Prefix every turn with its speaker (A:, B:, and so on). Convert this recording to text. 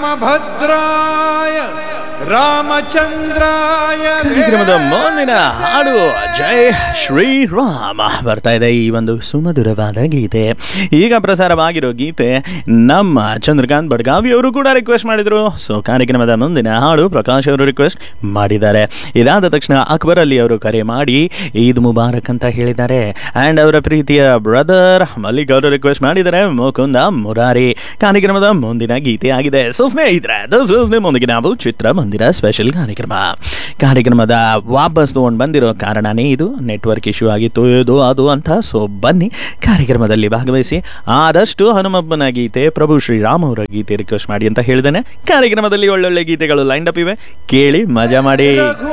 A: ರಾಮಭದ್ರಾಯ ರಾಮಚಂದ್ರಾಯ
B: ಕಾರ್ಯಕ್ರಮದ ಮುಂದಿನ ಹಾಡು ಜೈ ಶ್ರೀರಾಮ ಬರ್ತಾ ಇದೆ ಈ ಒಂದು ಸುಮಧುರವಾದ ಗೀತೆ ಈಗ ಪ್ರಸಾರವಾಗಿರೋ ಗೀತೆ ನಮ್ಮ ಚಂದ್ರಕಾಂತ್ ಬಡ್ಗಾವಿ ಅವರು ಕೂಡ ರಿಕ್ವೆಸ್ಟ್ ಮಾಡಿದ್ರು ಸೊ ಕಾರ್ಯಕ್ರಮದ ಮುಂದಿನ ಹಾಡು ಪ್ರಕಾಶ್ ಅವರು ರಿಕ್ವೆಸ್ಟ್ ಮಾಡಿದ್ದಾರೆ ಇದಾದ ತಕ್ಷಣ ಅಕ್ಬರ್ ಅಲಿ ಅವರು ಕರೆ ಮಾಡಿ ಈದ್ ಮುಬಾರಕ್ ಅಂತ ಹೇಳಿದ್ದಾರೆ ಆ್ಯಂಡ್ ಅವರ ಪ್ರೀತಿಯ ಬ್ರದರ್ ಮಲ್ಲಿಕ್ ಅವರು ರಿಕ್ವೆಸ್ಟ್ ಮಾಡಿದ್ದಾರೆ ಮುಕುಂದ ಮುರಾರಿ ಕಾರ್ಯಕ್ರಮದ ಮುಂದಿನ ಗೀತೆ ಆಗಿದೆ ಸೊ ಸ್ನೇಹಿತರೆ ದಿಸ್ ಇಸ್ ನಿಮ್ಮೊಂದಿಗೆ ನಾವು ಚಿತ್ರ ಮಂದಿರ ಸ್ಪೆಷಲ್ ಕಾರ್ಯಕ್ರಮ ಕಾರ್ಯಕ್ರಮದ ವಾಪಸ್ ತಗೊಂಡು ಬಂದಿರೋ ಕಾರಣನೇ ಇದು ನೆಟ್ವರ್ಕ್ ಇಶ್ಯೂ ಆಗಿತ್ತು ಇದು ಅದು ಅಂತ ಸೊ ಬನ್ನಿ ಕಾರ್ಯಕ್ರಮದಲ್ಲಿ ಭಾಗವಹಿಸಿ ಆದಷ್ಟು ಹನುಮಪ್ಪನ ಗೀತೆ ಪ್ರಭು ಶ್ರೀರಾಮ್ ಅವರ ಗೀತೆ ರಿಕ್ವೆಸ್ಟ್ ಮಾಡಿ ಅಂತ ಹೇಳಿದ್ದೇನೆ ಕಾರ್ಯಕ್ರಮದಲ್ಲಿ ಒಳ್ಳೊಳ್ಳೆ ಗೀತೆಗಳು ಲೈಂಡ್ ಅಪ್ ಇವೆ ಕೇಳಿ ಮಜಾ ಮಾಡಿ